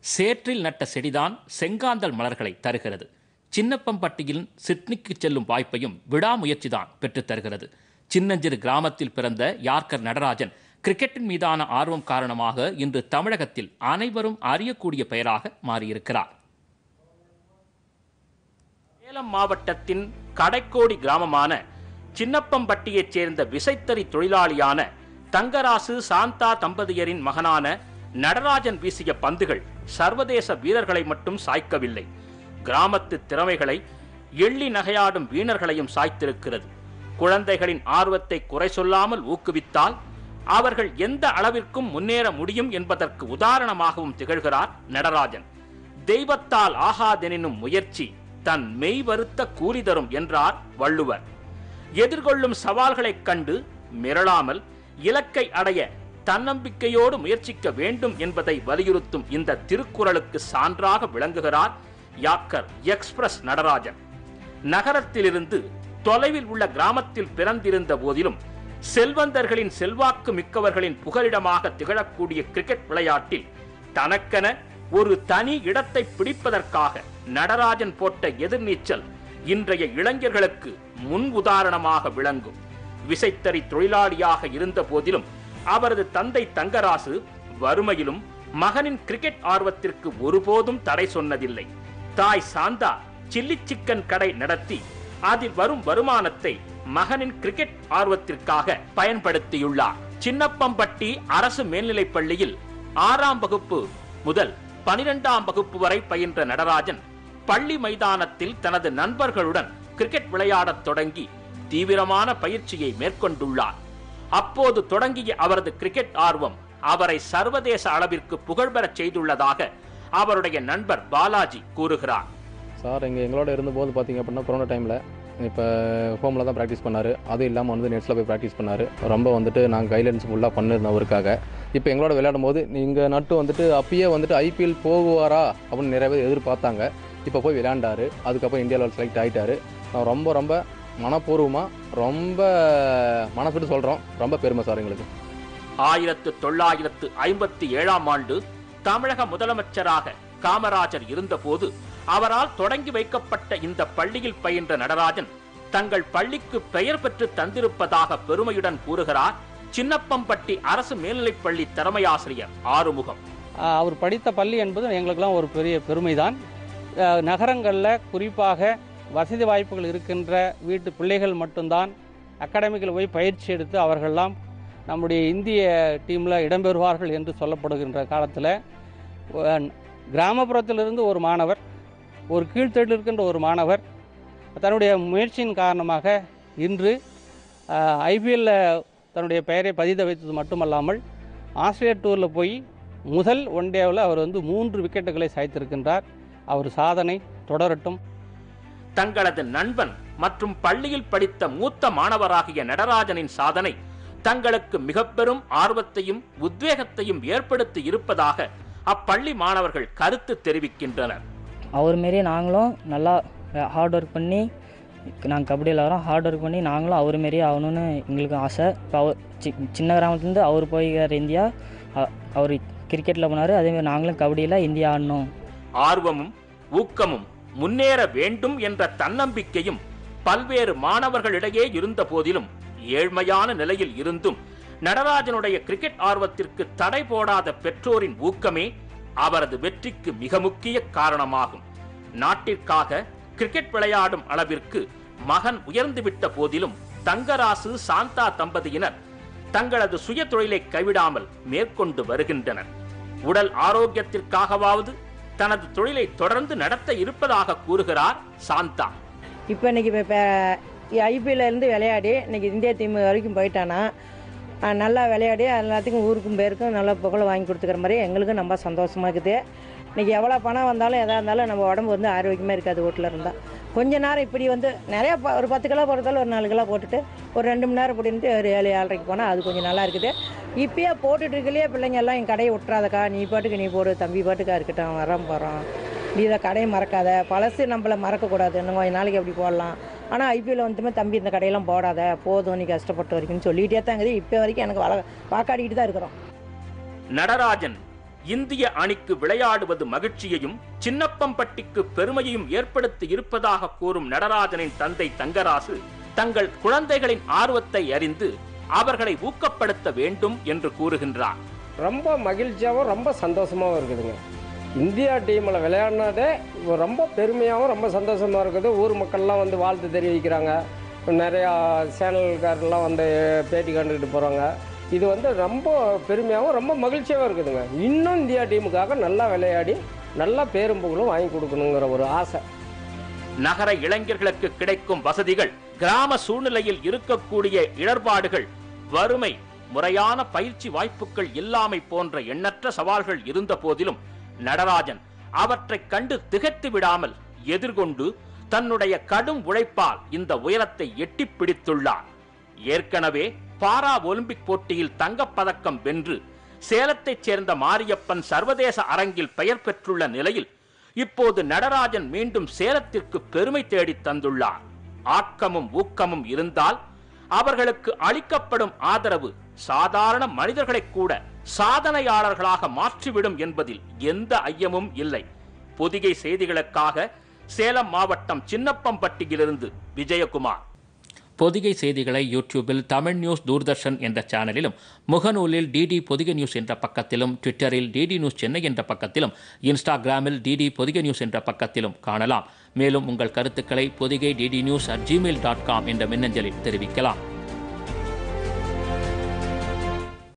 சேற்றில் நட்ட செடிதான் செங்காந்தல் மலர்களை தருகிறது சின்னப்பம்பட்டியில் சிட்னிக்கு செல்லும் வாய்ப்பையும் விடாமுயற்சிதான் பெற்றுத் தருகிறது சின்னஞ்சிறு கிராமத்தில் பிறந்த யார்கர் நடராஜன் கிரிக்கெட்டின் மீதான ஆர்வம் காரணமாக இன்று தமிழகத்தில் அனைவரும் அறியக்கூடிய பெயராக மாறியிருக்கிறார் சேலம் மாவட்டத்தின் கடைக்கோடி கிராமமான சின்னப்பம்பட்டியைச் சேர்ந்த விசைத்தறி தொழிலாளியான தங்கராசு சாந்தா தம்பதியரின் மகனான நடராஜன் வீசிய பந்துகள் சர்வதேச வீரர்களை மட்டும் சாய்க்கவில்லை கிராமத்து திறமைகளை எள்ளி நகையாடும் வீணர்களையும் சாய்த்திருக்கிறது குழந்தைகளின் ஆர்வத்தை குறை சொல்லாமல் ஊக்குவித்தால் அவர்கள் எந்த அளவிற்கும் முன்னேற முடியும் என்பதற்கு உதாரணமாகவும் திகழ்கிறார் நடராஜன் தெய்வத்தால் ஆகாதெனினும் முயற்சி தன் மெய் வருத்த கூலி தரும் என்றார் வள்ளுவர் எதிர்கொள்ளும் சவால்களைக் கண்டு மிரளாமல் இலக்கை அடைய தன்னம்பிக்கையோடு முயற்சிக்க வேண்டும் என்பதை வலியுறுத்தும் இந்த திருக்குறளுக்கு சான்றாக விளங்குகிறார் யாக்கர் எக்ஸ்பிரஸ் நடராஜன் நகரத்திலிருந்து தொலைவில் உள்ள கிராமத்தில் பிறந்திருந்த போதிலும் செல்வந்தர்களின் செல்வாக்கு மிக்கவர்களின் புகலிடமாக திகழக்கூடிய கிரிக்கெட் விளையாட்டில் தனக்கென ஒரு தனி இடத்தை பிடிப்பதற்காக நடராஜன் போட்ட எதிர்நீச்சல் இன்றைய இளைஞர்களுக்கு முன் உதாரணமாக விளங்கும் விசைத்தறி தொழிலாளியாக இருந்த போதிலும் அவரது தந்தை தங்கராசு வறுமையிலும் மகனின் கிரிக்கெட் ஆர்வத்திற்கு ஒருபோதும் தடை சொன்னதில்லை தாய் சாந்தா சில்லி சிக்கன் கடை நடத்தி அதில் வரும் வருமானத்தை மகனின் கிரிக்கெட் ஆர்வத்திற்காக பயன்படுத்தியுள்ளார் சின்னப்பம்பட்டி அரசு மேல்நிலைப் பள்ளியில் ஆறாம் வகுப்பு முதல் பனிரெண்டாம் வகுப்பு வரை பயின்ற நடராஜன் பள்ளி மைதானத்தில் தனது நண்பர்களுடன் கிரிக்கெட் விளையாடத் தொடங்கி தீவிரமான பயிற்சியை மேற்கொண்டுள்ளார் அப்போது தொடங்கிய அவரது கிரிக்கெட் ஆர்வம் அவரை சர்வதேச அளவிற்கு புகழ்பெறச் செய்துள்ளதாக அவருடைய நண்பர் பாலாஜி கூறுகிறார் சார் இங்கே எங்களோட இருந்தபோது பார்த்தீங்க அப்படின்னா கொரோனா டைமில் இப்போ ஹோமில் தான் ப்ராக்டிஸ் பண்ணார் அதுவும் இல்லாமல் வந்து நெட்ஸில் போய் ப்ராக்டிஸ் பண்ணார் ரொம்ப வந்துட்டு நாங்கள் கைட்லைன்ஸ் ஃபுல்லாக பண்ணிருந்தோம் அவருக்காக இப்போ எங்களோட விளையாடும் போது நீங்கள் நட்டு வந்துட்டு அப்பயே வந்துட்டு ஐபிஎல் போகுவாரா அப்படின்னு நிறைய பேர் எதிர்பார்த்தாங்க இப்போ போய் விளையாண்டாரு அதுக்கப்புறம் இந்தியாவில் செலக்ட் ஆகிட்டாரு நான் ரொம்ப ரொம்ப மனப்பூர்வமாக ரொம்ப மனசுட்டு சொல்கிறோம் ரொம்ப பெருமை சார் எங்களுக்கு ஆயிரத்து தொள்ளாயிரத்து ஐம்பத்தி ஏழாம் ஆண்டு தமிழக முதலமைச்சராக காமராஜர் இருந்தபோது அவரால் தொடங்கி வைக்கப்பட்ட இந்த பள்ளியில் பயின்ற நடராஜன் தங்கள் பள்ளிக்கு பெயர் பெற்று தந்திருப்பதாக பெருமையுடன் கூறுகிறார் சின்னப்பம்பட்டி அரசு மேல்நிலைப் பள்ளி தலைமையாசிரியர் ஆறுமுகம் ஆஹ் அவர் படித்த பள்ளி என்பது எங்களுக்கெல்லாம் ஒரு பெரிய பெருமைதான் ஆஹ் நகரங்களில் குறிப்பாக வசதி வாய்ப்புகள் இருக்கின்ற வீட்டு பிள்ளைகள் மட்டும்தான் அகாடமிக்கில் போய் பயிற்சி எடுத்து அவர்கள்லாம் நம்முடைய இந்திய டீமில் இடம்பெறுவார்கள் என்று சொல்லப்படுகின்ற காலத்தில் கிராமப்புறத்திலிருந்து ஒரு மாணவர் ஒரு கீழ்த்தட்டில் இருக்கின்ற ஒரு மாணவர் தன்னுடைய முயற்சியின் காரணமாக இன்று ஐபிஎல்ல தன்னுடைய பெயரை பதித வைத்தது மட்டுமல்லாமல் ஆஸ்திரேலியா டூரில் போய் முதல் ஒன் டேவில் அவர் வந்து மூன்று விக்கெட்டுகளை சாய்த்திருக்கின்றார் அவர் சாதனை தொடரட்டும் தங்களது நண்பன் மற்றும் பள்ளியில் படித்த மூத்த மாணவராகிய நடராஜனின் சாதனை தங்களுக்கு மிக பெரும் ஆர்வத்தையும் உத்வேகத்தையும் ஏற்படுத்தி இருப்பதாக அப்பள்ளி மாணவர்கள் கருத்து தெரிவிக்கின்றனர் அவர் மாரி நாங்களும் நல்லா ஹார்ட் ஒர்க் பண்ணி நாங்கள் கபடி விளாட்றோம் ஹார்ட் ஒர்க் பண்ணி நாங்களும் அவர் மாரி ஆகணும்னு எங்களுக்கு ஆசை இப்போ அவர் சி சின்ன கிராமத்துலேருந்து அவர் போய்க்கார் இந்தியா அ- அவர் கிரிக்கெட்டில் போனார் அதேமாதிரி நாங்களும் கபடியில் இந்தியா ஆடணும் ஆர்வமும் ஊக்கமும் முன்னேற வேண்டும் என்ற தன்னம்பிக்கையும் பல்வேறு மாணவர்களிடையே இருந்த போதிலும் ஏழ்மையான நிலையில் இருந்தும் நடராஜனுடைய கிரிக்கெட் ஆர்வத்திற்கு தடை போடாத பெற்றோரின் ஊக்கமே அவரது வெற்றிக்கு மிக முக்கிய காரணமாகும் நாட்டிற்காக கிரிக்கெட் விளையாடும் அளவிற்கு மகன் உயர்ந்துவிட்ட போதிலும் தங்கராசு சாந்தா தம்பதியினர் தங்களது சுய தொழிலை கைவிடாமல் மேற்கொண்டு வருகின்றனர் உடல் ஆரோக்கியத்திற்காகவாவது தனது தொழிலை தொடர்ந்து நடத்த இருப்பதாக கூறுகிறார் சாந்தா இப்போ இன்னைக்கு இப்போ ஐபிஎல்லேருந்து விளையாடி இன்னைக்கு இந்தியா டீம் வரைக்கும் போயிட்டானா அஹ் நல்லா விளையாடி எல்லாத்துக்கும் ஊருக்கும் பேருக்கும் நல்லா புகழை வாங்கி கொடுத்துக்கிற மாதிரி எங்களுக்கும் ரொம்ப சந்தோஷமாக இருக்குது இன்றைக்கி எவ்வளோ பணம் வந்தாலும் எதாக இருந்தாலும் நம்ம உடம்பு வந்து ஆரோக்கியமாக இருக்காது வீட்டில் இருந்தால் கொஞ்ச நேரம் இப்படி வந்து நிறைய ப- ஒரு பத்து கிலோ போடுறதால ஒரு நாலு கிலோ போட்டுட்டு ஒரு ரெண்டு மணி நேரம் போட்டுட்டு ஒரு ஏழு ஏழரைக்கு போனால் அது கொஞ்சம் நல்லா இருக்குது இப்பயே போட்டுட்டு இருக்கலையே பிள்ளைங்க எல்லாம் என் கடையை விட்டுறாதக்கா நீ பாட்டுக்கு நீ போடு தம்பி பாட்டுக்கா இருக்கட்டும் வரோம் போகிறோம் நீ இதை கடையை மறக்காத பழசு நம்மள மறக்கக்கூடாது இன்னும் கொஞ்ச நாளைக்கு அப்படி போடலாம் ஆனால் ஐபிஎல் வந்துமே தம்பி இந்த கடையெல்லாம் போடாத போதும் நீ கஷ்டப்பட்டு வரைக்கும்னு சொல்லிகிட்டே தான் இருக்குது இப்போ வரைக்கும் எனக்கு வள வாக்காடிக்கிட்டு தான் இருக்கிறோம் நடராஜன் இந்திய அணிக்கு விளையாடுவது மகிழ்ச்சியையும் சின்னப்பம்பட்டிக்கு பெருமையையும் ஏற்படுத்தி இருப்பதாக கூறும் நடராஜனின் தந்தை தங்கராசு தங்கள் குழந்தைகளின் ஆர்வத்தை அறிந்து அவர்களை ஊக்கப்படுத்த வேண்டும் என்று கூறுகின்றார் ரொம்ப மகிழ்ச்சியாகவும் ரொம்ப சந்தோஷமாகவும் இருக்குதுங்க இந்தியா டீமில் விளையாடினதே ரொம்ப பெருமையாகவும் ரொம்ப சந்தோஷமாக இருக்குது ஊர் மக்கள்லாம் வந்து வாழ்த்து தெரிவிக்கிறாங்க நிறையா சேனல்காரெல்லாம் வந்து பேட்டி கண்டுக்கிட்டு போகிறாங்க இது வந்து ரொம்ப பெருமையாகவும் ரொம்ப மகிழ்ச்சியாகவும் இருக்குதுங்க இன்னும் இந்தியா டீமுக்காக நல்லா விளையாடி நல்லா பேரும் புகழும் வாங்கி கொடுக்கணுங்கிற ஒரு ஆசை நகர இளைஞர்களுக்கு கிடைக்கும் வசதிகள் கிராம சூழ்நிலையில் இருக்கக்கூடிய இடர்பாடுகள் வறுமை முறையான பயிற்சி வாய்ப்புகள் இல்லாமை போன்ற எண்ணற்ற சவால்கள் இருந்த போதிலும் நடராஜன் அவற்றைக் கண்டு திகைத்து விடாமல் எதிர்கொண்டு தன்னுடைய கடும் உழைப்பால் இந்த உயரத்தை எட்டிப் பிடித்துள்ளார் ஏற்கனவே பாரா ஒலிம்பிக் போட்டியில் தங்கப்பதக்கம் வென்று சேலத்தைச் சேர்ந்த மாரியப்பன் சர்வதேச அரங்கில் பெயர் பெற்றுள்ள நிலையில் இப்போது நடராஜன் மீண்டும் சேலத்திற்கு பெருமை தேடித் தந்துள்ளார் ஆக்கமும் ஊக்கமும் இருந்தால் அவர்களுக்கு அளிக்கப்படும் ஆதரவு சாதாரண மனிதர்களைக் கூட சாதனையாளர்களாக மாற்றிவிடும் என்பதில் எந்த ஐயமும் இல்லை பொதிகை செய்திகளுக்காக சேலம் மாவட்டம் சின்னப்பம்பட்டியிலிருந்து விஜயகுமார் பொதிகை செய்திகளை யூடியூபில் தமிழ் நியூஸ் தூர்தர்ஷன் என்ற சேனலிலும் முகநூலில் டிடி பொதிகை நியூஸ் என்ற பக்கத்திலும் ட்விட்டரில் டிடி நியூஸ் சென்னை என்ற பக்கத்திலும் இன்ஸ்டாகிராமில் டிடி பொதிகை நியூஸ் என்ற பக்கத்திலும் காணலாம் மேலும் உங்கள் கருத்துக்களை Podhigai DD news at Gmail dot com என்ற மின்னஞ்சலில் தெரிவிக்கலாம்